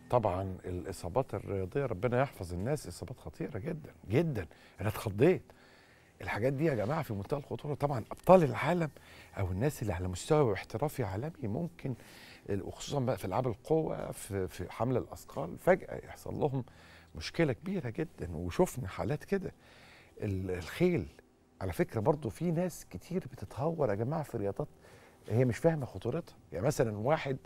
طبعا الاصابات الرياضيه ربنا يحفظ الناس اصابات خطيره جدا جدا انا اتخضيت الحاجات دي يا جماعه في منتهى الخطوره طبعا ابطال العالم او الناس اللي على مستوى احترافي عالمي ممكن وخصوصا بقى في العاب القوه في في حمل الاثقال فجاه يحصل لهم مشكله كبيره جدا وشفنا حالات كده ال- الخيل على فكره برضو في ناس كتير بتتهور يا جماعه في رياضات هي مش فاهمه خطورتها يعني مثلا واحد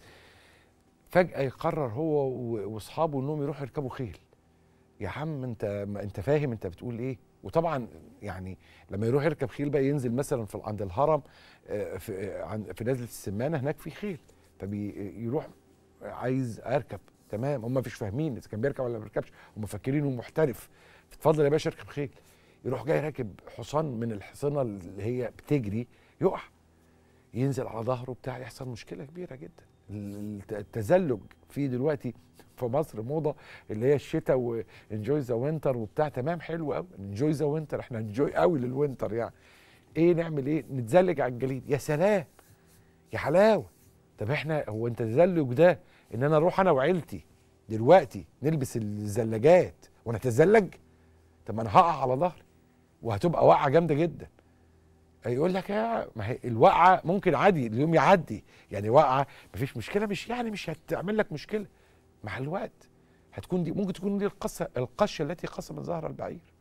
فجاه يقرر هو و- واصحابه انهم يروحوا يركبوا خيل يا عم انت ما انت فاهم انت بتقول ايه وطبعا يعني لما يروح يركب خيل بقى ينزل مثلا في عند الهرم آه، في آه، عند في نزله السمانه هناك في خيل فبيروح عايز اركب تمام هم مش فاهمين اذا كان بيركب ولا ما بيركبش هم فاكرينه محترف اتفضل يا باشا اركب خيل يروح جاي راكب حصان من الحصانه اللي هي بتجري يقع ينزل على ظهره بتاع يحصل مشكله كبيره جدا الت- التزلج في دلوقتي في مصر موضه اللي هي الشتاء وانجوي ذا وينتر وبتاع تمام حلو قوي انجوي ذا وينتر احنا انجوي قوي للوينتر يعني ايه نعمل ايه نتزلج على الجليد يا سلام يا حلاوه طب احنا هو انت التزلج ده ان انا اروح انا وعيلتي دلوقتي نلبس الزلاجات ونتزلج طب ما انا هقع على ظهري وهتبقى وقعه جامده جدا يقول لك يا ما هي الوقعه ممكن عادي اليوم يعدي يعني وقعه مفيش مشكله مش يعني مش هتعمل لك مشكله مع الوقت هتكون دي ممكن تكون دي القصه القشه التي قسمت ظهر البعير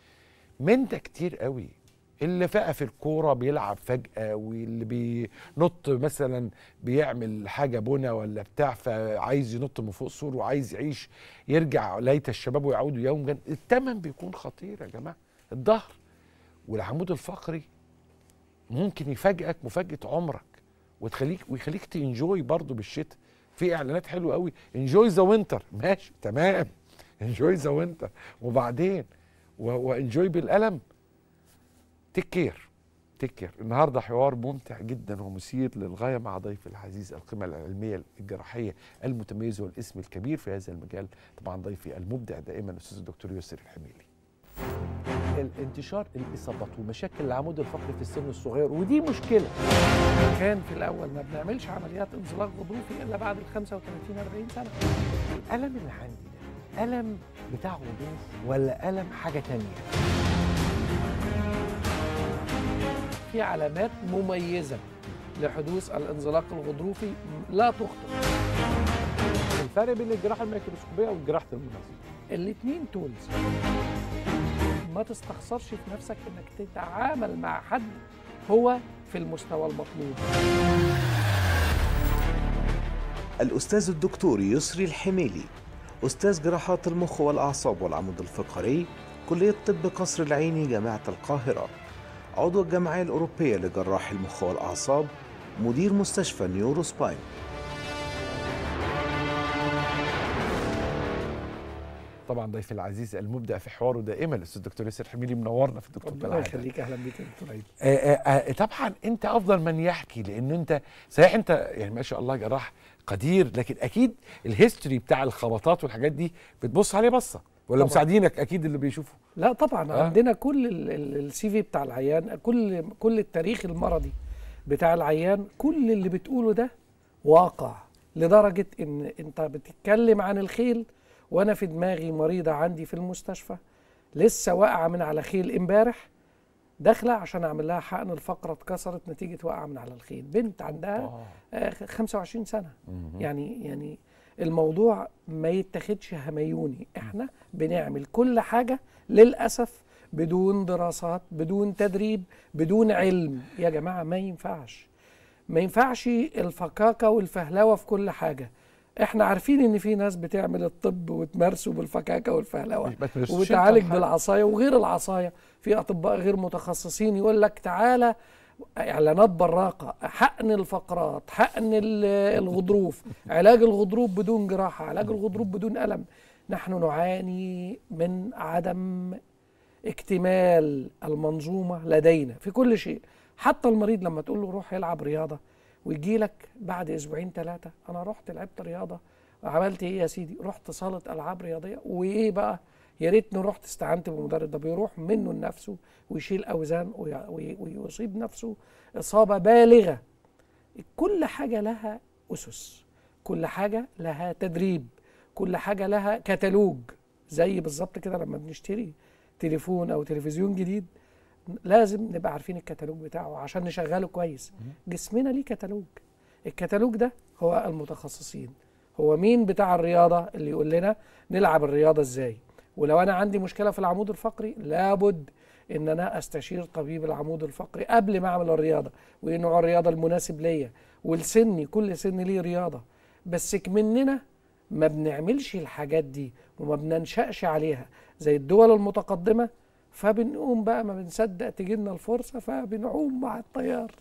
من ده كتير قوي اللي بقى في الكوره بيلعب فجاه واللي بينط مثلا بيعمل حاجه بنا ولا بتاع فعايز ينط من فوق سور وعايز يعيش يرجع ليت الشباب ويعودوا يوما الثمن بيكون خطير يا جماعه الظهر والعمود الفقري ممكن يفاجئك مفاجاه عمرك وتخليك ويخليك تنجوي برضه بالشتاء في اعلانات حلوه قوي انجوي ذا وينتر ماشي تمام انجوي ذا وينتر وبعدين وانجوي بالالم تيك كير تيك كير النهارده حوار ممتع جدا ومثير للغايه مع ضيف العزيز القيمه العلميه الجراحيه المتميز والاسم الكبير في هذا المجال طبعا ضيفي المبدع دائما الاستاذ الدكتور يسر الحميلي الانتشار الاصابات ومشاكل العمود الفقري في السن الصغير ودي مشكله كان في الاول ما بنعملش عمليات انزلاق غضروفي الا بعد ال 35 40 سنه الالم اللي عندي ده الم بتاع غضروف ولا الم حاجه تانية في علامات مميزه لحدوث الانزلاق الغضروفي لا تخطئ الفرق بين الجراحه الميكروسكوبيه وجراحه المناظير الاثنين تولز ما تستخسرش في نفسك انك تتعامل مع حد هو في المستوى المطلوب الأستاذ الدكتور يسري الحميلي أستاذ جراحات المخ والأعصاب والعمود الفقري كلية طب قصر العيني جامعة القاهرة عضو الجمعية الأوروبية لجراح المخ والأعصاب مدير مستشفى نيورو سباين طبعا ضيفي العزيز المبدع في حواره دائما الاستاذ الدكتور ياسر حميلي منورنا في الدكتور ربنا بالعاده يخليك اهلا بيك يا دكتور عيد آه، آه، آه، طبعا انت افضل من يحكي لان انت صحيح انت يعني ما شاء الله جراح قدير لكن اكيد الهيستوري بتاع الخبطات والحاجات دي بتبص عليه بصه ولا طبعاً. مساعدينك اكيد اللي بيشوفوا لا طبعا آه. آه. عندنا كل السي في بتاع العيان كل كل التاريخ المرضي بتاع العيان كل اللي بتقوله ده واقع لدرجه ان انت بتتكلم عن الخيل وانا في دماغي مريضه عندي في المستشفى لسه واقعه من على خيل امبارح داخله عشان اعمل لها حقن الفقره اتكسرت نتيجه واقعه من على الخيل بنت عندها آه 25 سنه يعني يعني الموضوع ما يتاخدش هميوني احنا بنعمل كل حاجه للاسف بدون دراسات بدون تدريب بدون علم يا جماعه ما ينفعش ما ينفعش الفكاكه والفهلوه في كل حاجه احنا عارفين ان في ناس بتعمل الطب وتمارسه بالفكاكه والفهلوه ما تمارسوش انت وتعالج الحاجة. بالعصايه وغير العصايه في اطباء غير متخصصين يقول لك تعالى اعلانات براقه حقن الفقرات حقن ال- الغضروف علاج الغضروف بدون جراحه علاج الغضروف بدون الم نحن نعاني من عدم اكتمال المنظومه لدينا في كل شيء حتى المريض لما تقول له روح يلعب رياضه ويجي لك بعد اسبوعين ثلاثه انا رحت لعبت رياضه عملت ايه يا سيدي رحت صاله العاب رياضيه وايه بقى يا ريتني رحت استعنت بمدرب ده بيروح منه لنفسه ويشيل اوزان وي- وي- ويصيب نفسه اصابه بالغه كل حاجه لها اسس كل حاجه لها تدريب كل حاجه لها كتالوج زي بالظبط كده لما بنشتري تليفون او تلفزيون جديد لازم نبقى عارفين الكتالوج بتاعه عشان نشغله كويس جسمنا ليه كتالوج الكتالوج ده هو المتخصصين هو مين بتاع الرياضه اللي يقول لنا نلعب الرياضه ازاي ولو انا عندي مشكله في العمود الفقري لابد ان انا استشير طبيب العمود الفقري قبل ما اعمل الرياضه وايه نوع الرياضه المناسب ليا والسني كل سن ليه رياضه بس مننا ما بنعملش الحاجات دي وما بننشأش عليها زي الدول المتقدمه فبنقوم بقى ما بنصدق تجيلنا الفرصه فبنعوم مع التيار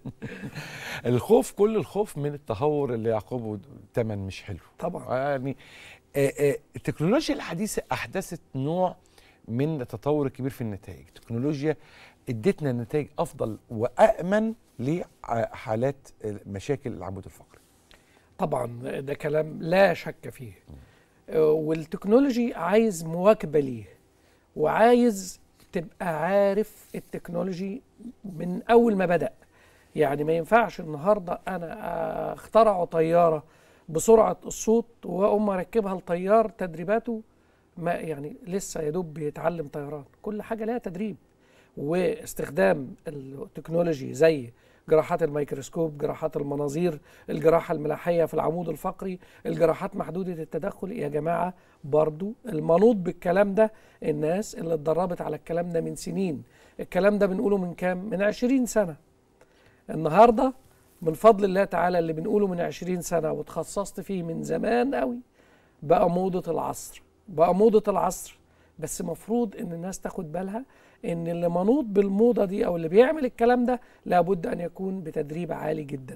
الخوف كل الخوف من التهور اللي يعقبه ثمن مش حلو طبعا يعني آه، آه، التكنولوجيا الحديثه احدثت نوع من التطور الكبير في النتائج التكنولوجيا ادتنا نتائج افضل وامن لحالات مشاكل العمود الفقري طبعا ده كلام لا شك فيه آه، والتكنولوجي عايز مواكبه ليه وعايز تبقى عارف التكنولوجي من اول ما بدأ يعني ما ينفعش النهارده انا اخترع طياره بسرعه الصوت واقوم اركبها لطيار تدريباته ما يعني لسه يا دوب بيتعلم طيران كل حاجه لها تدريب واستخدام التكنولوجي زي جراحات الميكروسكوب جراحات المناظير الجراحة الملاحية في العمود الفقري الجراحات محدودة التدخل يا جماعة برضو المنوط بالكلام ده الناس اللي اتدربت على الكلام ده من سنين الكلام ده بنقوله من كام؟ من عشرين سنة النهاردة من فضل الله تعالى اللي بنقوله من عشرين سنة وتخصصت فيه من زمان قوي بقى موضة العصر بقى موضة العصر بس مفروض ان الناس تاخد بالها ان اللي منوط بالموضة دي او اللي بيعمل الكلام ده لابد ان يكون بتدريب عالي جدا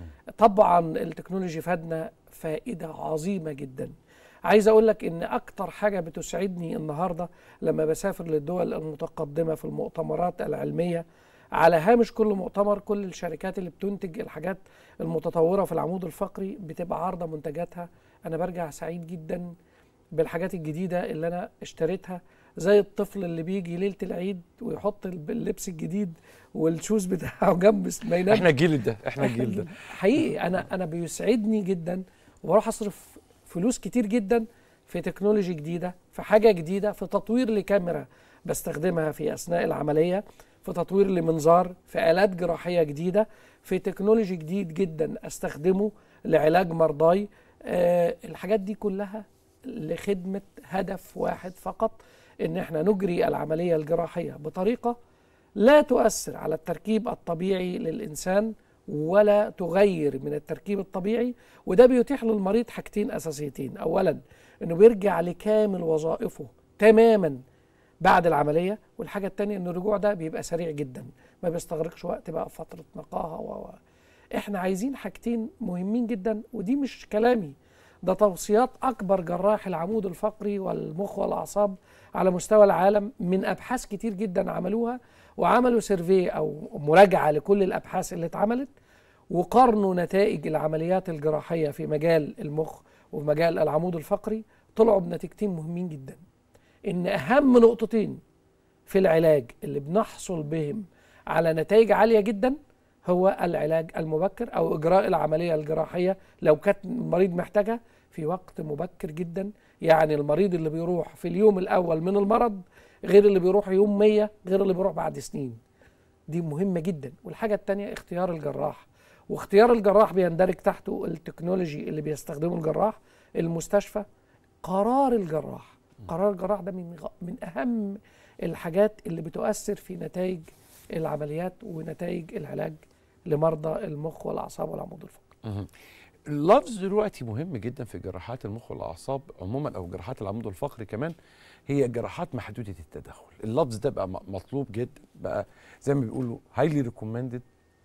طبعا التكنولوجي فادنا فائدة عظيمة جدا عايز اقول لك ان اكتر حاجة بتسعدني النهاردة لما بسافر للدول المتقدمة في المؤتمرات العلمية على هامش كل مؤتمر كل الشركات اللي بتنتج الحاجات المتطورة في العمود الفقري بتبقى عارضة منتجاتها أنا برجع سعيد جدا بالحاجات الجديدة اللي أنا اشتريتها زي الطفل اللي بيجي ليلة العيد ويحط اللبس الجديد والشوز بتاعه جنب ما ينام احنا الجيل ده احنا الجيل ده حقيقي انا انا بيسعدني جدا وبروح اصرف فلوس كتير جدا في تكنولوجي جديده في حاجه جديده في تطوير لكاميرا بستخدمها في اثناء العمليه في تطوير لمنظار في آلات جراحية جديدة في تكنولوجي جديد جدا أستخدمه لعلاج مرضاي أه الحاجات دي كلها لخدمة هدف واحد فقط إن احنا نجري العملية الجراحية بطريقة لا تؤثر على التركيب الطبيعي للإنسان ولا تغير من التركيب الطبيعي وده بيتيح للمريض حاجتين أساسيتين أولا إنه بيرجع لكامل وظائفه تماما بعد العمليه والحاجه الثانيه ان الرجوع ده بيبقى سريع جدا ما بيستغرقش وقت بقى فتره نقاهه و احنا عايزين حاجتين مهمين جدا ودي مش كلامي ده توصيات اكبر جراح العمود الفقري والمخ والاعصاب على مستوى العالم من ابحاث كتير جدا عملوها وعملوا سيرفي او مراجعه لكل الابحاث اللي اتعملت وقارنوا نتائج العمليات الجراحيه في مجال المخ وفي مجال العمود الفقري طلعوا بنتيجتين مهمين جدا ان اهم نقطتين في العلاج اللي بنحصل بهم على نتائج عاليه جدا هو العلاج المبكر او اجراء العمليه الجراحيه لو كانت المريض محتاجها في وقت مبكر جدا يعني المريض اللي بيروح في اليوم الاول من المرض غير اللي بيروح يوم 100 غير اللي بيروح بعد سنين دي مهمه جدا والحاجه الثانيه اختيار الجراح واختيار الجراح بيندرج تحته التكنولوجي اللي بيستخدمه الجراح المستشفى قرار الجراح قرار الجراح ده من من اهم الحاجات اللي بتؤثر في نتائج العمليات ونتائج العلاج لمرضى المخ والاعصاب والعمود الفقري. اللفظ دلوقتي مهم جدا في جراحات المخ والاعصاب عموما او جراحات العمود الفقري كمان هي جراحات محدوده التدخل اللفظ ده بقى مطلوب جدا بقى زي ما بيقولوا هايلي ريكومندد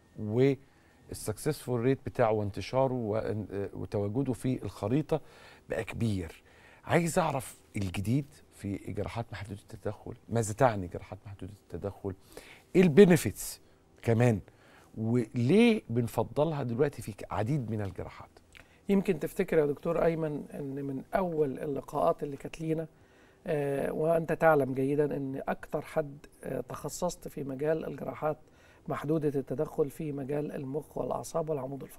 والسكسسفول ريت بتاعه وانتشاره وتواجده في الخريطه بقى كبير عايز اعرف الجديد في جراحات محدوده التدخل ماذا تعني جراحات محدوده التدخل ايه البينيفيتس كمان وليه بنفضلها دلوقتي في عديد من الجراحات يمكن تفتكر يا دكتور ايمن ان من اول اللقاءات اللي كانت لينا آه وانت تعلم جيدا ان اكثر حد آه تخصصت في مجال الجراحات محدوده التدخل في مجال المخ والاعصاب والعمود الفقري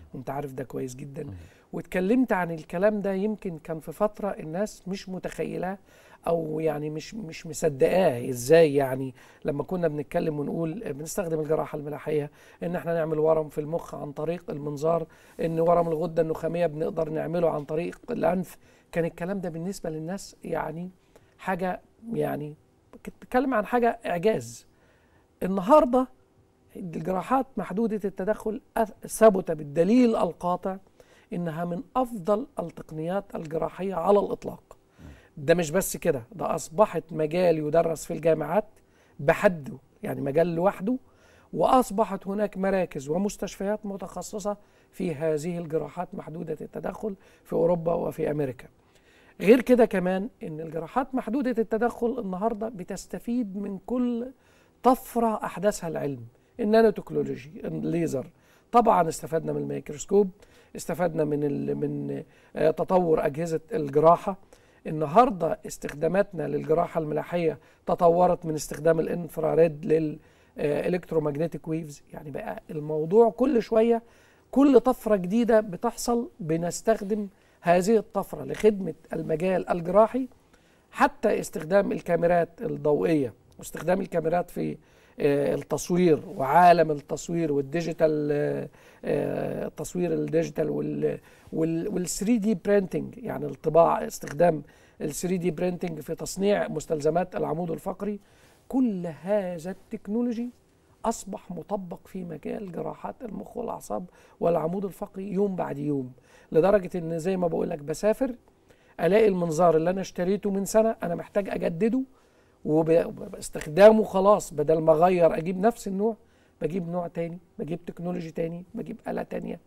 وانت عارف ده كويس جدا واتكلمت عن الكلام ده يمكن كان في فتره الناس مش متخيلاه او يعني مش مش مصدقاه ازاي يعني لما كنا بنتكلم ونقول بنستخدم الجراحه الملاحيه ان احنا نعمل ورم في المخ عن طريق المنظار ان ورم الغده النخاميه بنقدر نعمله عن طريق الانف كان الكلام ده بالنسبه للناس يعني حاجه يعني كنت بتكلم عن حاجه اعجاز النهارده الجراحات محدوده التدخل أث- ثبت بالدليل القاطع انها من افضل التقنيات الجراحيه على الاطلاق ده مش بس كده ده اصبحت مجال يدرس في الجامعات بحده يعني مجال لوحده واصبحت هناك مراكز ومستشفيات متخصصه في هذه الجراحات محدوده التدخل في اوروبا وفي امريكا غير كده كمان ان الجراحات محدوده التدخل النهارده بتستفيد من كل طفره احدثها العلم النانو تكنولوجي الليزر طبعا استفدنا من الميكروسكوب استفدنا من ال من آه، تطور اجهزه الجراحه النهارده استخداماتنا للجراحه الملاحيه تطورت من استخدام الانفراريد للالكترومagnetic ويفز يعني بقى الموضوع كل شويه كل طفره جديده بتحصل بنستخدم هذه الطفره لخدمه المجال الجراحي حتى استخدام الكاميرات الضوئيه واستخدام الكاميرات في آه، التصوير وعالم التصوير والديجيتال آه، آه، التصوير الديجيتال وال وال 3 دي برينتنج يعني الطباعه استخدام ال 3 دي برينتنج في تصنيع مستلزمات العمود الفقري كل هذا التكنولوجي اصبح مطبق في مجال جراحات المخ والاعصاب والعمود الفقري يوم بعد يوم لدرجه ان زي ما بقول لك بسافر الاقي المنظار اللي انا اشتريته من سنه انا محتاج اجدده وباستخدامه خلاص بدل ما اغير اجيب نفس النوع بجيب نوع تاني بجيب تكنولوجي تاني بجيب آلة تانية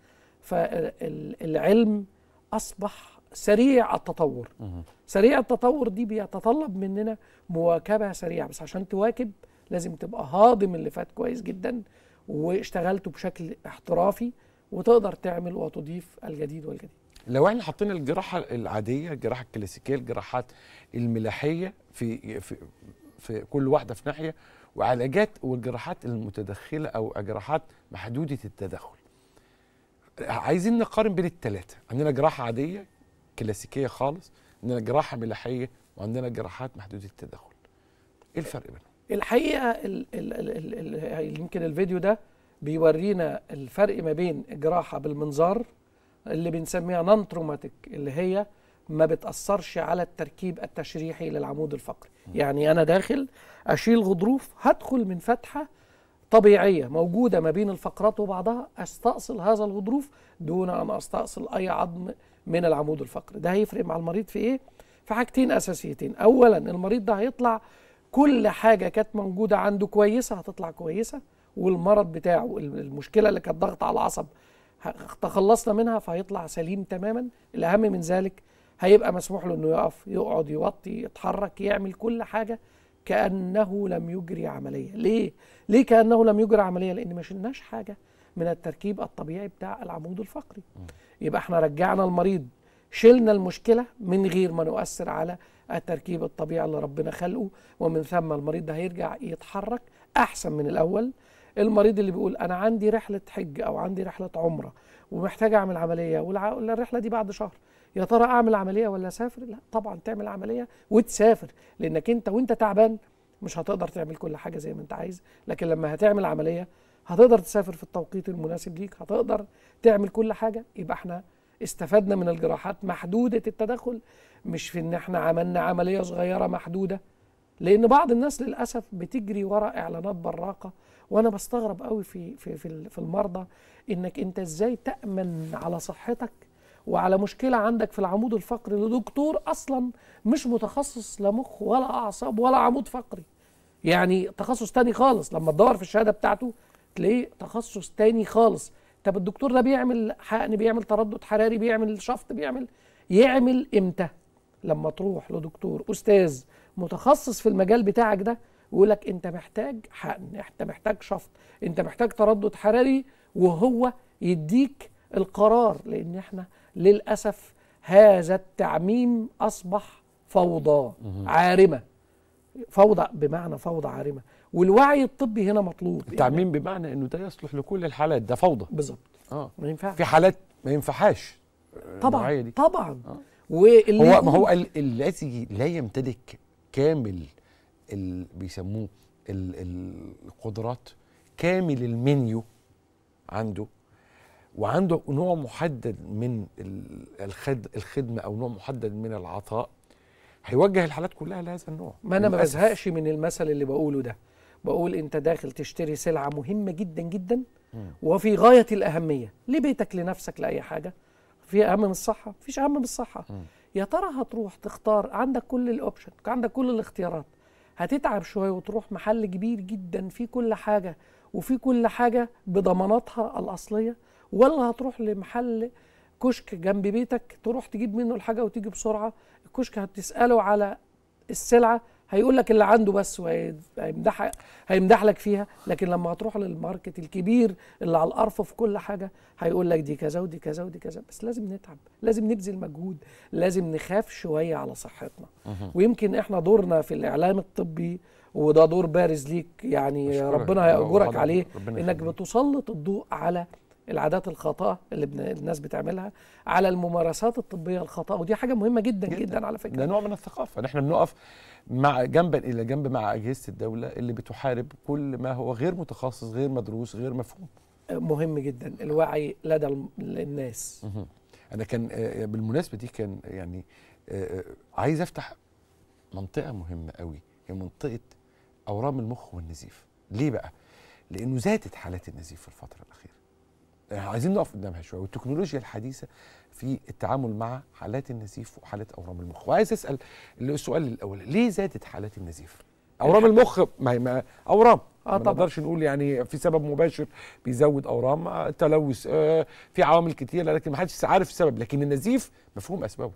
فالعلم أصبح سريع التطور سريع التطور دي بيتطلب مننا مواكبة سريعة بس عشان تواكب لازم تبقى هاضم اللي فات كويس جدا واشتغلته بشكل احترافي وتقدر تعمل وتضيف الجديد والجديد لو احنا حطينا الجراحه العاديه الجراحه الكلاسيكيه الجراحات الملاحيه في في في كل واحده في ناحيه وعلاجات والجراحات المتدخله او جراحات محدوده التدخل عايزين نقارن بين الثلاثه عندنا جراحه عاديه كلاسيكيه خالص عندنا جراحه ملاحيه وعندنا جراحات محدوده التدخل ايه الفرق بينهم الحقيقه ال ال ال ال ال يمكن الفيديو ده بيورينا الفرق ما بين الجراحه بالمنظار اللي بنسميها نون تروماتيك اللي هي ما بتاثرش على التركيب التشريحي للعمود الفقري يعني انا داخل اشيل غضروف هدخل من فتحه طبيعيه موجوده ما بين الفقرات وبعضها استأصل هذا الغضروف دون ان استأصل اي عظم من العمود الفقري ده هيفرق مع المريض في ايه في حاجتين اساسيتين اولا المريض ده هيطلع كل حاجه كانت موجوده عنده كويسه هتطلع كويسه والمرض بتاعه المشكله اللي كانت ضغط على العصب تخلصنا منها فهيطلع سليم تماما الاهم من ذلك هيبقى مسموح له انه يقف يقعد يوطي يتحرك يعمل كل حاجه كانه لم يجري عمليه ليه ليه كانه لم يجري عمليه لان ما شلناش حاجه من التركيب الطبيعي بتاع العمود الفقري يبقى احنا رجعنا المريض شلنا المشكله من غير ما نؤثر على التركيب الطبيعي اللي ربنا خلقه ومن ثم المريض ده هيرجع يتحرك احسن من الاول المريض اللي بيقول انا عندي رحله حج او عندي رحله عمره ومحتاج اعمل عمليه والرحله دي بعد شهر يا ترى اعمل عمليه ولا اسافر لا طبعا تعمل عمليه وتسافر لانك انت وانت تعبان مش هتقدر تعمل كل حاجه زي ما انت عايز لكن لما هتعمل عمليه هتقدر تسافر في التوقيت المناسب ليك هتقدر تعمل كل حاجه يبقى احنا استفدنا من الجراحات محدوده التدخل مش في ان احنا عملنا عمليه صغيره محدوده لان بعض الناس للاسف بتجري وراء اعلانات براقه وانا بستغرب قوي في في في في المرضى انك انت ازاي تامن على صحتك وعلى مشكله عندك في العمود الفقري لدكتور اصلا مش متخصص لا مخ ولا اعصاب ولا عمود فقري يعني تخصص تاني خالص لما تدور في الشهاده بتاعته تلاقيه تخصص تاني خالص طب الدكتور ده بيعمل حقن بيعمل تردد حراري بيعمل شفط بيعمل يعمل امتى لما تروح لدكتور استاذ متخصص في المجال بتاعك ده يقول لك انت محتاج حقن انت محتاج شفط انت محتاج تردد حراري وهو يديك القرار لان احنا للاسف هذا التعميم اصبح فوضى عارمه فوضى بمعنى فوضى عارمه والوعي الطبي هنا مطلوب التعميم بمعنى انه ده يصلح لكل الحالات ده فوضى بالظبط اه ما ينفعش في حالات ما ينفعهاش طبعا النوعية دي. طبعا آه. واللي هو يقول- ما هو ال- الذي لا يمتلك كامل ال بيسموه ال القدرات كامل المنيو عنده وعنده نوع محدد من ال- الخد الخدمه او نوع محدد من العطاء هيوجه الحالات كلها لهذا النوع ما انا ما للأسف. بزهقش من المثل اللي بقوله ده بقول انت داخل تشتري سلعه مهمه جدا جدا مم. وفي غايه الاهميه لبيتك لنفسك لاي حاجه في اهم من الصحه مفيش اهم من الصحه مم. يا ترى هتروح تختار عندك كل الاوبشن عندك كل الاختيارات هتتعب شويه وتروح محل كبير جدا فيه كل حاجه وفي كل حاجه بضماناتها الاصليه ولا هتروح لمحل كشك جنب بيتك تروح تجيب منه الحاجه وتيجي بسرعه الكشك هتساله على السلعه هيقول لك اللي عنده بس وهيمدح هيمدح لك فيها لكن لما هتروح للماركت الكبير اللي على الارف في كل حاجه هيقول لك دي كذا ودي كذا ودي كذا بس لازم نتعب لازم نبذل مجهود لازم نخاف شويه على صحتنا ويمكن احنا دورنا في الاعلام الطبي وده دور بارز ليك يعني أشكرك. ربنا هيأجرك وغضب. عليه ربنا انك يخليك. بتسلط الضوء على العادات الخاطئه اللي بن- الناس بتعملها على الممارسات الطبيه الخاطئه ودي حاجه مهمه جدا جدا, جداً على فكره ده نوع من الثقافه نحن بنقف مع جنبا الى جنب مع اجهزه الدوله اللي بتحارب كل ما هو غير متخصص غير مدروس غير مفهوم مهم جدا الوعي لدى الم- الناس مهم. انا كان آه، بالمناسبه دي كان يعني آه، آه، عايز افتح منطقه مهمه قوي هي منطقه اورام المخ والنزيف ليه بقى لانه زادت حالات النزيف في الفتره الاخيره آه، عايزين نقف قدامها شويه والتكنولوجيا الحديثه في التعامل مع حالات النزيف وحالات اورام المخ وعايز اسال السؤال الاول ليه زادت حالات النزيف اورام المخ ما ما اورام آه ما طبعاً. نقدرش نقول يعني في سبب مباشر بيزود اورام آه، تلوث آه، في عوامل كتيره لكن ما حدش عارف السبب لكن النزيف مفهوم اسبابه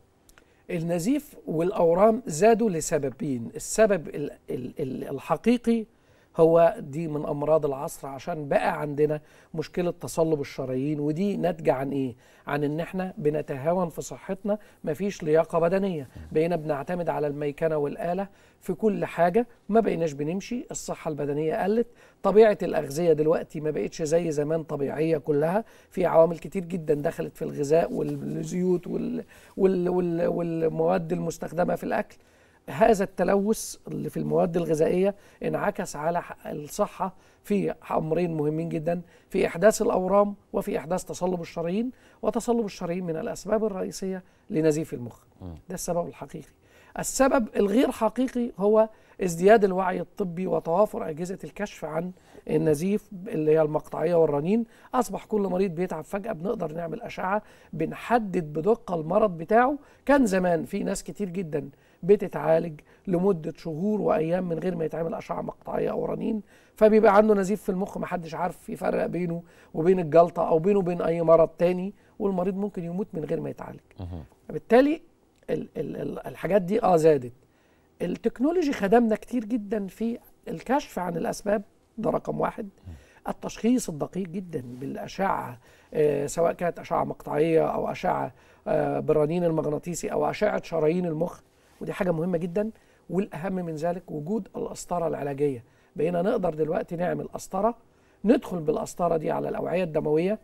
النزيف والاورام زادوا لسببين السبب ال- ال- ال- الحقيقي هو دي من امراض العصر عشان بقى عندنا مشكله تصلب الشرايين ودي ناتجه عن ايه عن ان احنا بنتهاون في صحتنا مفيش لياقه بدنيه بقينا بنعتمد على الميكنه والاله في كل حاجه ما بقيناش بنمشي الصحه البدنيه قلت طبيعه الاغذيه دلوقتي ما بقتش زي زمان طبيعيه كلها في عوامل كتير جدا دخلت في الغذاء والزيوت وال وال وال والمواد المستخدمه في الاكل هذا التلوث اللي في المواد الغذائيه انعكس على ح- الصحه في امرين مهمين جدا في احداث الاورام وفي احداث تصلب الشرايين وتصلب الشرايين من الاسباب الرئيسيه لنزيف المخ ده السبب الحقيقي السبب الغير حقيقي هو ازدياد الوعي الطبي وتوافر اجهزه الكشف عن النزيف اللي هي المقطعيه والرنين اصبح كل مريض بيتعب فجاه بنقدر نعمل اشعه بنحدد بدقه المرض بتاعه كان زمان في ناس كتير جدا بتتعالج لمده شهور وايام من غير ما يتعمل اشعه مقطعيه او رنين فبيبقى عنده نزيف في المخ محدش عارف يفرق بينه وبين الجلطه او بينه وبين اي مرض تاني والمريض ممكن يموت من غير ما يتعالج فبالتالي ال ال ال الحاجات دي اه زادت التكنولوجي خدمنا كتير جدا في الكشف عن الاسباب ده رقم واحد التشخيص الدقيق جدا بالاشعه آه سواء كانت اشعه مقطعيه او اشعه آه بالرنين المغناطيسي او اشعه شرايين المخ ودي حاجه مهمه جدا والاهم من ذلك وجود القسطره العلاجيه بقينا نقدر دلوقتي نعمل قسطره ندخل بالقسطره دي على الاوعيه الدمويه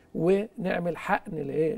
ونعمل حقن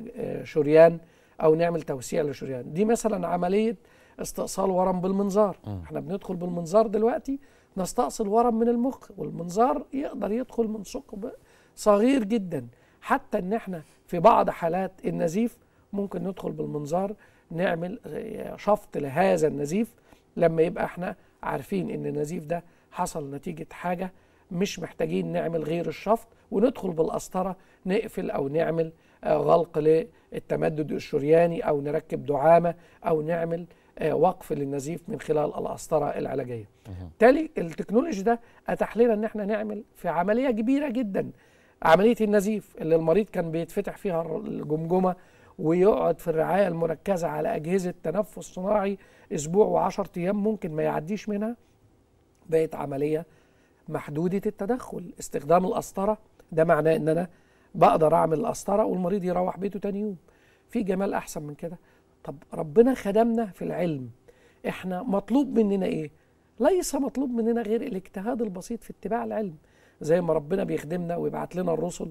لشريان او نعمل توسيع لشريان دي مثلا عمليه استئصال ورم بالمنظار احنا بندخل بالمنظار دلوقتي نستأصل ورم من المخ والمنظار يقدر يدخل من ثقب صغير جدا حتى ان احنا في بعض حالات النزيف ممكن ندخل بالمنظار نعمل شفط لهذا النزيف لما يبقى احنا عارفين ان النزيف ده حصل نتيجة حاجة مش محتاجين نعمل غير الشفط وندخل بالقسطرة نقفل او نعمل آه، غلق للتمدد الشرياني او نركب دعامة او نعمل آه، وقف للنزيف من خلال القسطرة العلاجية بالتالي التكنولوجي ده اتاح لنا ان احنا نعمل في عمليه كبيره جدا عمليه النزيف اللي المريض كان بيتفتح فيها الر- الجمجمه ويقعد في الرعايه المركزه على اجهزه تنفس صناعي اسبوع و10 ايام ممكن ما يعديش منها بقت عمليه محدوده التدخل استخدام القسطره ده معناه ان انا بقدر اعمل القسطره والمريض يروح بيته تاني يوم في جمال احسن من كده طب ربنا خدمنا في العلم احنا مطلوب مننا ايه ليس مطلوب مننا غير الاجتهاد البسيط في اتباع العلم زي ما ربنا بيخدمنا ويبعت لنا الرسل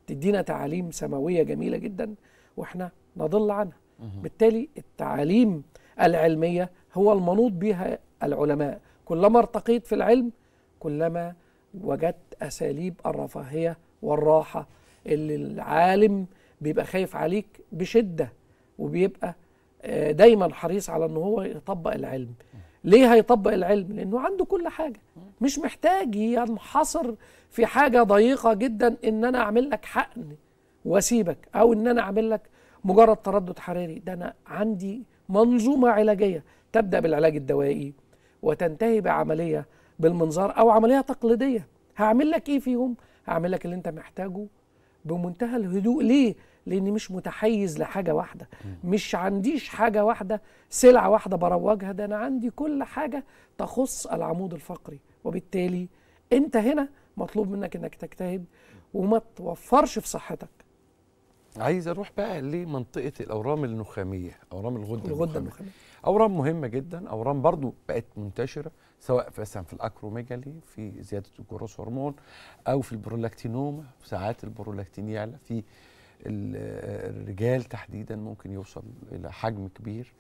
تدينا تعاليم سماويه جميله جدا واحنا نضل عنها بالتالي التعاليم العلميه هو المنوط بها العلماء كلما ارتقيت في العلم كلما وجدت اساليب الرفاهيه والراحه اللي العالم بيبقى خايف عليك بشده وبيبقى آه، دايما حريص على ان هو يطبق العلم ليه هيطبق العلم لانه عنده كل حاجه مش محتاج ينحصر في حاجه ضيقه جدا ان انا اعمل لك حقن واسيبك او ان انا اعمل لك مجرد تردد حراري ده انا عندي منظومه علاجيه تبدا بالعلاج الدوائي وتنتهي بعمليه بالمنظار او عمليه تقليديه هعمل لك ايه فيهم هعمل لك اللي انت محتاجه بمنتهى الهدوء ليه لاني مش متحيز لحاجه واحده مش عنديش حاجه واحده سلعه واحده بروجها ده انا عندي كل حاجه تخص العمود الفقري وبالتالي انت هنا مطلوب منك انك تجتهد وما توفرش في صحتك عايز اروح بقى لمنطقه الاورام النخاميه اورام الغده, الغده النخاميه النخاميه اورام مهمه جدا اورام برضو بقت منتشره سواء مثلا في الاكروميجالي في زياده الجروث هرمون او في البرولاكتينوما ساعات البرولاكتين يعلى في ال- الرجال تحديدا ممكن يوصل الى حجم كبير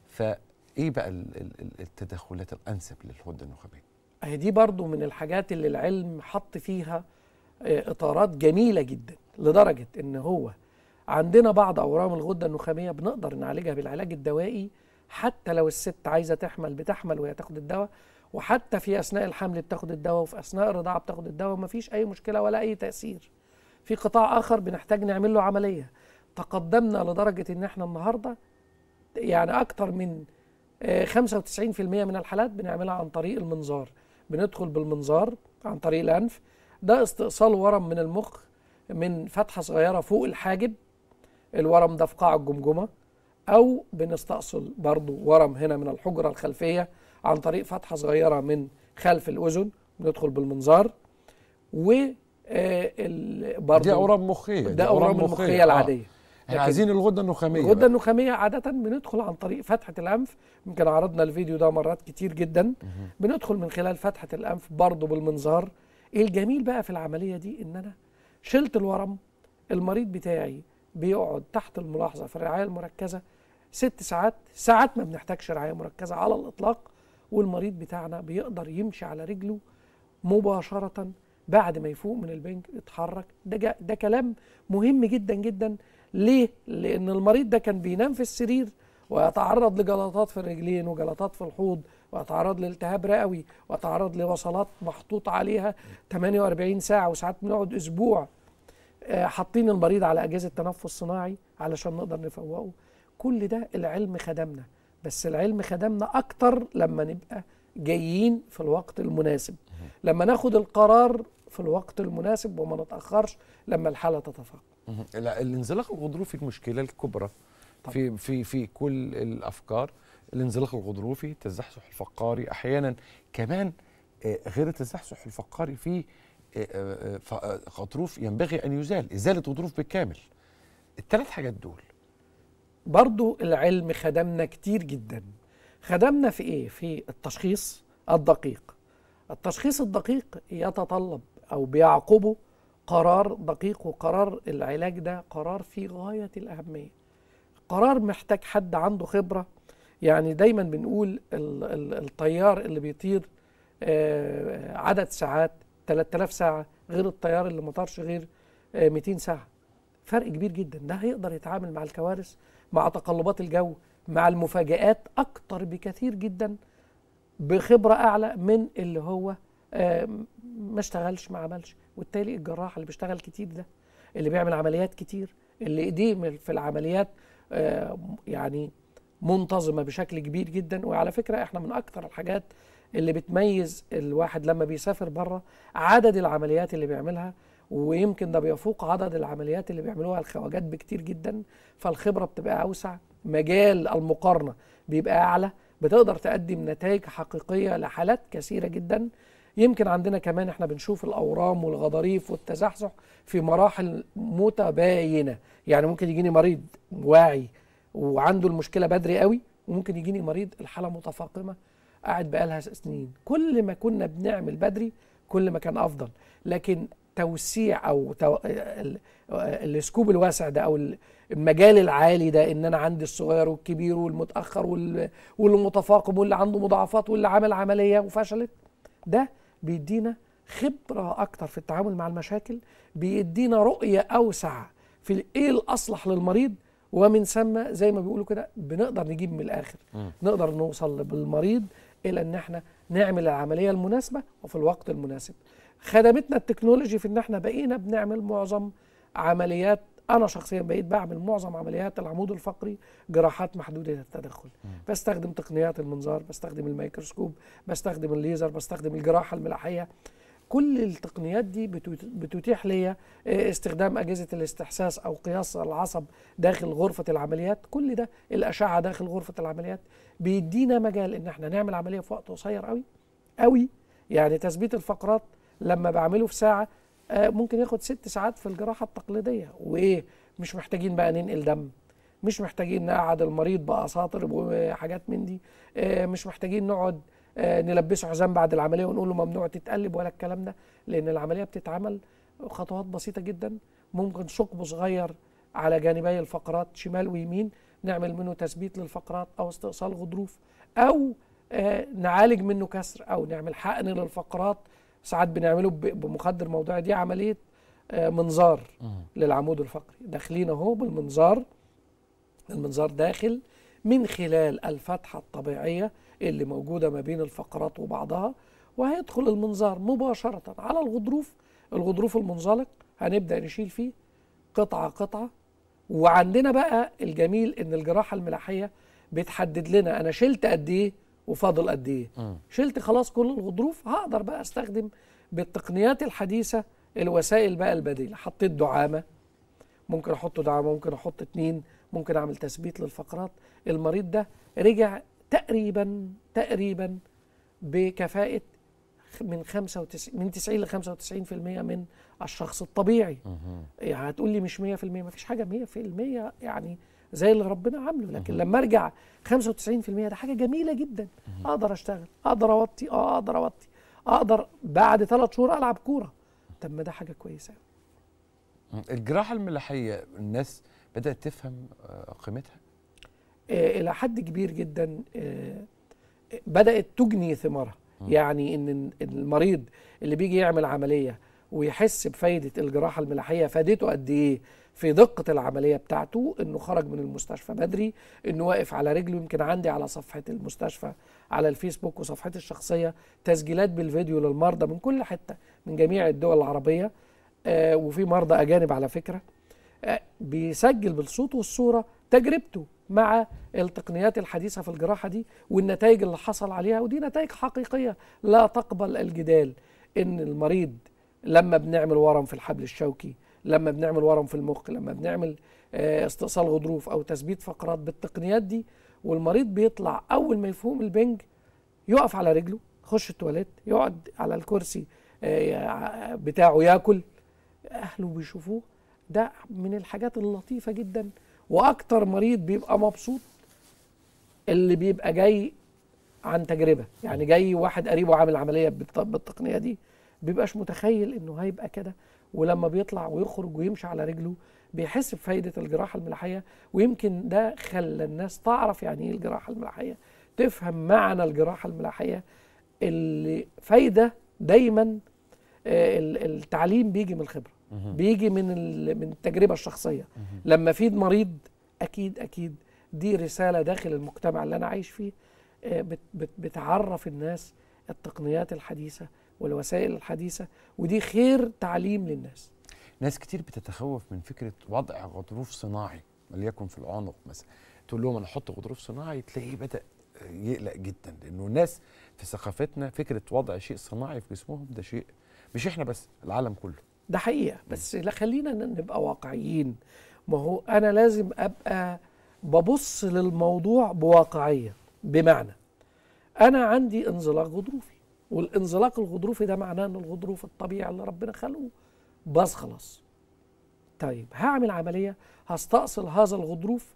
فايه بقى ال- ال- ال- التدخلات الانسب للغده النخاميه هي دي برضو من الحاجات اللي العلم حط فيها آه، اطارات جميله جدا لدرجه ان هو عندنا بعض اورام الغده النخاميه بنقدر نعالجها بالعلاج الدوائي حتى لو الست عايزه تحمل بتحمل وهي تاخد الدواء وحتى في اثناء الحمل بتاخد الدواء وفي اثناء الرضاعه بتاخد الدواء مفيش اي مشكله ولا اي تاثير في قطاع اخر بنحتاج نعمل له عمليه تقدمنا لدرجه ان احنا النهارده يعني اكتر من آه، 95% من الحالات بنعملها عن طريق المنظار بندخل بالمنظار عن طريق الانف ده استئصال ورم من المخ من فتحه صغيره فوق الحاجب الورم ده في قاع الجمجمه او بنستأصل برضو ورم هنا من الحجره الخلفيه عن طريق فتحه صغيره من خلف الاذن بندخل بالمنظار و آه، ال- برضو دي اورام مخيه ده اورام المخيه العاديه احنا لكن عايزين الغده النخاميه الغده بقى. النخاميه عاده بندخل عن طريق فتحه الانف يمكن عرضنا الفيديو ده مرات كتير جدا بندخل من خلال فتحه الانف برضه بالمنظار الجميل بقى في العمليه دي ان انا شلت الورم المريض بتاعي بيقعد تحت الملاحظه في الرعايه المركزه ست ساعات ساعات ما بنحتاجش رعايه مركزه على الاطلاق والمريض بتاعنا بيقدر يمشي على رجله مباشره بعد ما يفوق من البنك يتحرك ده جا- ده كلام مهم جدا جدا ليه؟ لأن المريض ده كان بينام في السرير ويتعرض لجلطات في الرجلين وجلطات في الحوض ويتعرض لالتهاب رئوي ويتعرض لوصلات محطوط عليها 48 ساعة وساعات بنقعد أسبوع آه، حاطين المريض على أجهزة تنفس صناعي علشان نقدر نفوقه كل ده العلم خدمنا بس العلم خدمنا أكتر لما نبقى جايين في الوقت المناسب لما ناخد القرار في الوقت المناسب وما نتأخرش لما الحالة تتفاقم مهم. لا، الانزلاق الغضروفي المشكله الكبرى في في في كل الافكار الانزلاق الغضروفي التزحزح الفقاري احيانا كمان آه، غير التزحزح الفقاري في آه، آه، ف- آه، غضروف ينبغي ان يزال ازاله غضروف بالكامل الثلاث حاجات دول برضو العلم خدمنا كتير جدا خدمنا في ايه في التشخيص الدقيق التشخيص الدقيق يتطلب او بيعقبه قرار دقيق وقرار العلاج ده قرار في غاية الأهمية قرار محتاج حد عنده خبرة يعني دايما بنقول ال- ال- الطيار اللي بيطير آه، عدد ساعات 3000 ساعة غير الطيار اللي ما طارش غير آه، 200 ساعة فرق كبير جدا ده هيقدر يتعامل مع الكوارث مع تقلبات الجو مع المفاجآت أكتر بكثير جدا بخبرة أعلى من اللي هو آه، ما اشتغلش ما عملش وبالتالي الجراح اللي بيشتغل كتير ده اللي بيعمل عمليات كتير اللي ايديه من- في العمليات آه، يعني منتظمة بشكل كبير جدا وعلى فكرة احنا من أكتر الحاجات اللي بتميز الواحد لما بيسافر بره عدد العمليات اللي بيعملها ويمكن ده بيفوق عدد العمليات اللي بيعملوها الخواجات بكتير جدا فالخبرة بتبقى أوسع مجال المقارنة بيبقى أعلى بتقدر تقدم نتائج حقيقية لحالات كثيرة جدا يمكن عندنا كمان احنا بنشوف الأورام والغضاريف والتزحزح في مراحل متباينة يعني ممكن يجيني مريض واعي وعنده المشكلة بدري قوي وممكن يجيني مريض الحالة متفاقمة قاعد بقالها سنين كل ما كنا بنعمل بدري كل ما كان أفضل لكن توسيع او تو... ال- السكوب الواسع ده او ال- المجال العالي ده ان انا عندي الصغير والكبير والمتاخر وال- والمتفاقم واللي عنده مضاعفات واللي عمل عمليه وفشلت ده بيدينا خبره اكتر في التعامل مع المشاكل بيدينا رؤيه اوسع في ال- ايه الاصلح للمريض ومن ثم زي ما بيقولوا كده بنقدر نجيب من الاخر نقدر نوصل بالمريض الى ان احنا نعمل العمليه المناسبه وفي الوقت المناسب خدمتنا التكنولوجي في ان احنا بقينا بنعمل معظم عمليات انا شخصيا بقيت بعمل معظم عمليات العمود الفقري جراحات محدوده التدخل بستخدم تقنيات المنظار بستخدم الميكروسكوب بستخدم الليزر بستخدم الجراحه الملاحيه كل التقنيات دي بتت- بتتيح لي آه، استخدام اجهزه الاستحساس او قياس العصب داخل غرفه العمليات كل ده الاشعه داخل غرفه العمليات بيدينا مجال ان احنا نعمل عمليه في وقت قصير قوي قوي يعني تثبيت الفقرات لما بعمله في ساعه آه، ممكن ياخد ست ساعات في الجراحه التقليديه وايه مش محتاجين بقى ننقل دم مش محتاجين نقعد المريض بأساطر وحاجات من دي آه، مش محتاجين نقعد آه، نلبسه حزام بعد العمليه ونقول له ممنوع تتقلب ولا الكلام ده لان العمليه بتتعمل خطوات بسيطه جدا ممكن ثقب صغير على جانبي الفقرات شمال ويمين نعمل منه تثبيت للفقرات او استئصال غضروف او آه، نعالج منه كسر او نعمل حقن للفقرات ساعات بنعمله ب- بمخدر موضعي دي عمليه آه، منظار للعمود الفقري داخلين اهو بالمنظار المنظار داخل من خلال الفتحة الطبيعية اللي موجودة ما بين الفقرات وبعضها وهيدخل المنظار مباشرة على الغضروف الغضروف المنزلق هنبدأ نشيل فيه قطعة قطعة وعندنا بقى الجميل ان الجراحة الملاحية بتحدد لنا انا شلت قد ايه وفاضل قد ايه شلت خلاص كل الغضروف هقدر بقى استخدم بالتقنيات الحديثة الوسائل بقى البديلة حطيت دعامة ممكن احط دعامه ممكن احط اتنين ممكن اعمل تثبيت للفقرات المريض ده رجع تقريبا تقريبا بكفاءه من 95 من 90 ل 95% من الشخص الطبيعي يعني هتقول لي مش 100% ما فيش حاجه 100% يعني زي اللي ربنا عامله لكن لما ارجع 95% ده حاجه جميله جدا اقدر اشتغل اقدر اوطي اه اقدر اوطي اقدر بعد ثلاث شهور العب كوره طب ما ده حاجه كويسه الجراحه الملاحيه الناس بدات تفهم آه، قيمتها آه، الى حد كبير جدا آه، بدات تجني ثمارها يعني ان المريض اللي بيجي يعمل عمليه ويحس بفايده الجراحه الملاحيه فادته قد ايه في دقه العمليه بتاعته انه خرج من المستشفى بدري انه واقف على رجله يمكن عندي على صفحه المستشفى على الفيسبوك وصفحتي الشخصيه تسجيلات بالفيديو للمرضى من كل حته من جميع الدول العربيه آه، وفي مرضى اجانب على فكره آه، بيسجل بالصوت والصوره تجربته مع التقنيات الحديثه في الجراحه دي والنتائج اللي حصل عليها ودي نتائج حقيقيه لا تقبل الجدال ان المريض لما بنعمل ورم في الحبل الشوكي لما بنعمل ورم في المخ لما بنعمل آه، استئصال غضروف او تثبيت فقرات بالتقنيات دي والمريض بيطلع اول ما يفهم البنج يقف على رجله يخش التواليت يقعد على الكرسي آه، بتاعه ياكل اهله بيشوفوه ده من الحاجات اللطيفه جدا واكتر مريض بيبقى مبسوط اللي بيبقى جاي عن تجربه يعني جاي واحد قريبه عامل عمليه بالت- بالتقنيه دي بيبقاش متخيل انه هيبقى كده ولما بيطلع ويخرج ويمشي على رجله بيحس بفايده الجراحه الملاحيه ويمكن ده خلى الناس تعرف يعني ايه الجراحه الملاحيه تفهم معنى الجراحه الملاحيه اللي فايده دايما آه، ال- التعليم بيجي من الخبره بيجي من ال- من التجربه الشخصيه لما افيد مريض اكيد اكيد دي رساله داخل المجتمع اللي انا عايش فيه آه، بت- بت- بتعرف الناس التقنيات الحديثه والوسائل الحديثه ودي خير تعليم للناس ناس كتير بتتخوف من فكره وضع غضروف صناعي وليكن في العنق مثلا تقول لهم انا احط غضروف صناعي تلاقيه بدا يقلق جدا لانه الناس في ثقافتنا فكره وضع شيء صناعي في جسمهم ده شيء مش احنا بس العالم كله ده حقيقه بس لا خلينا ن- نبقى واقعيين ما هو انا لازم ابقى ببص للموضوع بواقعيه بمعنى انا عندي انزلاق غضروفي والانزلاق الغضروفي ده معناه ان الغضروف الطبيعي اللي ربنا خلقه باظ خلاص طيب هعمل عمليه هستأصل هذا الغضروف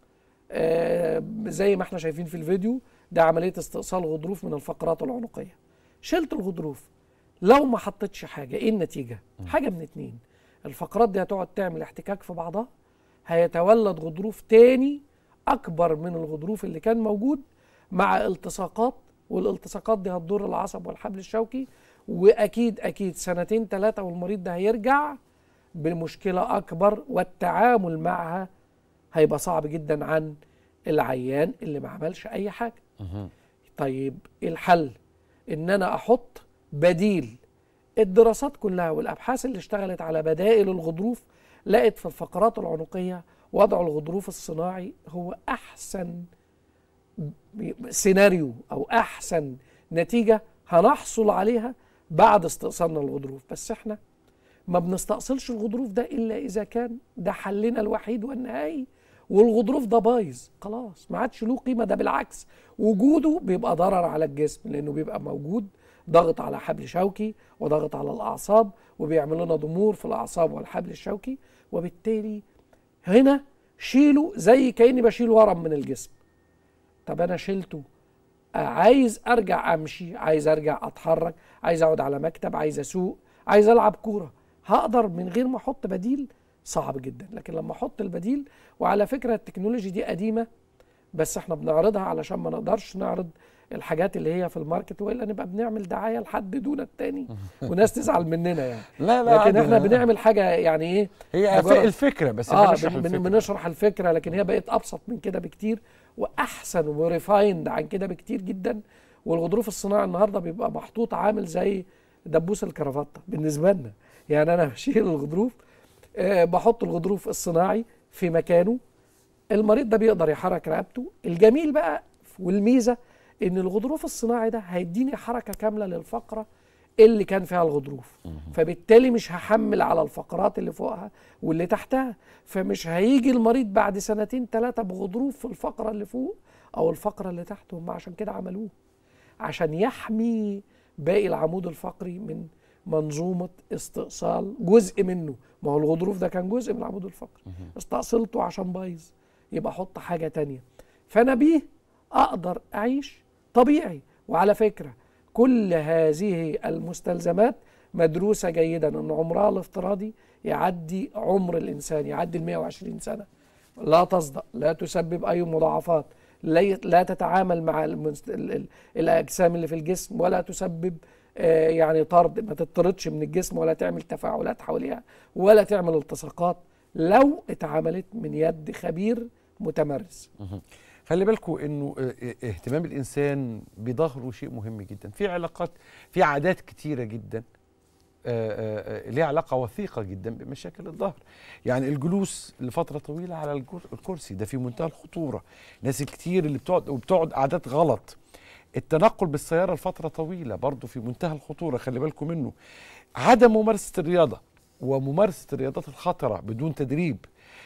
آه زي ما احنا شايفين في الفيديو ده عمليه استئصال غضروف من الفقرات العنقيه شلت الغضروف لو ما حطيتش حاجه ايه النتيجه حاجه من اتنين الفقرات دي هتقعد تعمل احتكاك في بعضها هيتولد غضروف تاني اكبر من الغضروف اللي كان موجود مع التصاقات والالتصاقات دي هتضر العصب والحبل الشوكي واكيد اكيد سنتين ثلاثه والمريض ده هيرجع بمشكله اكبر والتعامل معها هيبقى صعب جدا عن العيان اللي ما عملش اي حاجه طيب الحل ان انا احط بديل الدراسات كلها والابحاث اللي اشتغلت على بدائل الغضروف لقت في الفقرات العنقيه وضع الغضروف الصناعي هو احسن سيناريو او احسن نتيجه هنحصل عليها بعد استئصالنا الغضروف بس احنا ما بنستأصلش الغضروف ده الا اذا كان ده حلنا الوحيد والنهائي والغضروف ده بايظ خلاص ما عادش له قيمه ده بالعكس وجوده بيبقى ضرر على الجسم لانه بيبقى موجود ضغط على حبل شوكي وضغط على الاعصاب وبيعمل لنا ضمور في الاعصاب والحبل الشوكي وبالتالي هنا شيله زي كاني بشيل ورم من الجسم طب انا شلته عايز ارجع امشي عايز ارجع اتحرك عايز اقعد على مكتب عايز اسوق عايز العب كوره هقدر من غير ما احط بديل صعب جدا لكن لما احط البديل وعلى فكره التكنولوجي دي قديمه بس احنا بنعرضها علشان ما نقدرش نعرض الحاجات اللي هي في الماركت والا نبقى بنعمل دعايه لحد دون التاني وناس تزعل مننا يعني لا لا لكن عادي، احنا لا. بنعمل حاجه يعني ايه هي مجرد- الفكره بس اه بنشرح بن- بن- الفكرة. بنشرح الفكره لكن هي بقت ابسط من كده بكتير واحسن وريفايند عن كده بكتير جدا والغضروف الصناعي النهارده بيبقى محطوط عامل زي دبوس الكرافته بالنسبه لنا يعني انا بشيل الغضروف آه بحط الغضروف الصناعي في مكانه المريض ده بيقدر يحرك رقبته الجميل بقى والميزه ان الغضروف الصناعي ده هيديني حركه كامله للفقره اللي كان فيها الغضروف فبالتالي مش هحمل على الفقرات اللي فوقها واللي تحتها فمش هيجي المريض بعد سنتين ثلاثه بغضروف في الفقره اللي فوق او الفقره اللي تحت هم عشان كده عملوه عشان يحمي باقي العمود الفقري من منظومه استئصال جزء منه ما هو الغضروف ده كان جزء من العمود الفقري استأصلته عشان بايظ يبقى احط حاجه تانية فانا بيه اقدر اعيش طبيعي وعلى فكره كل هذه المستلزمات مدروسه جيدا ان عمرها الافتراضي يعدي عمر الانسان يعدي ال 120 سنه لا تصدأ لا تسبب اي مضاعفات لا ي- لا تتعامل مع المنست... ال... ال... الاجسام اللي في الجسم ولا تسبب آه، يعني طرد ما تطردش من الجسم ولا تعمل تفاعلات حواليها ولا تعمل التصاقات لو اتعملت من يد خبير متمرس خلي بالكم انه اه- اه- اهتمام الانسان بظهره شيء مهم جدا في علاقات في عادات كتيره جدا اه، اه، اه، ليها علاقه وثيقه جدا بمشاكل الظهر يعني الجلوس لفتره طويله على الجر- الكرسي ده في منتهى الخطوره ناس كتير اللي بتقعد وبتقعد قعدات غلط التنقل بالسياره لفتره طويله برضه في منتهى الخطوره خلي بالكم منه عدم ممارسه الرياضه وممارسه الرياضات الخطره بدون تدريب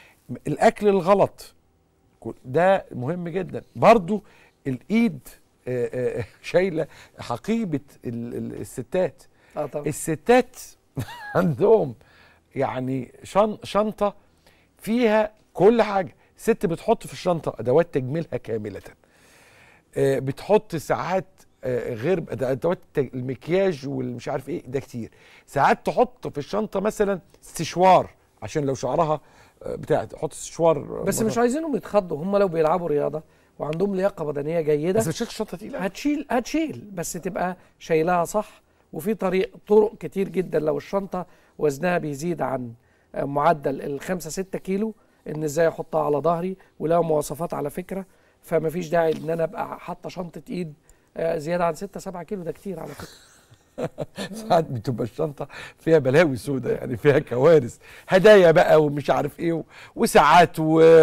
الاكل الغلط كل- ده مهم جدا برضو الايد آه، آه، شايله حقيبه ال- ال- الستات اه طبعا الستات عندهم يعني شن شنطه فيها كل حاجه ست بتحط في الشنطه ادوات تجميلها كامله آه، بتحط ساعات آه، غير أد- ادوات التج- المكياج والمش عارف ايه ده كتير ساعات تحط في الشنطه مثلا استشوار عشان لو شعرها آه، بتاع تحط استشوار بس مرة. مش عايزينهم يتخضوا هم لو بيلعبوا رياضه وعندهم لياقه بدنيه جيده بس بتشيل شنطه تقيله هتشيل هتشيل بس تبقى شايلها صح وفي طريق طرق كتير جدا لو الشنطه وزنها بيزيد عن آه، معدل الخمسة ستة كيلو ان ازاي احطها على ظهري ولها مواصفات على فكره فما فيش داعي ان انا ابقى حاطه شنطه ايد آه، زياده عن 6 7 كيلو ده كتير على فكره ساعات بتبقى الشنطه فيها بلاوي سودة يعني فيها كوارث هدايا بقى ومش عارف ايه و- وساعات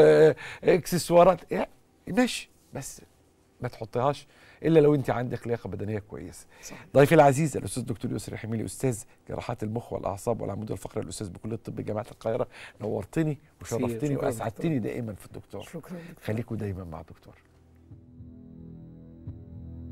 واكسسوارات يعني ماشي بس ما تحطيهاش الا لو انت عندك لياقه بدنيه كويسه صح. ضيفي العزيز الاستاذ دكتور يسري حميلي استاذ جراحات المخ والاعصاب والعمود الفقري الاستاذ بكليه الطب جامعه القاهره نورتني وشرفتني شكراً واسعدتني دائما في الدكتور شكرا دكتور. خليكم دايما مع دكتور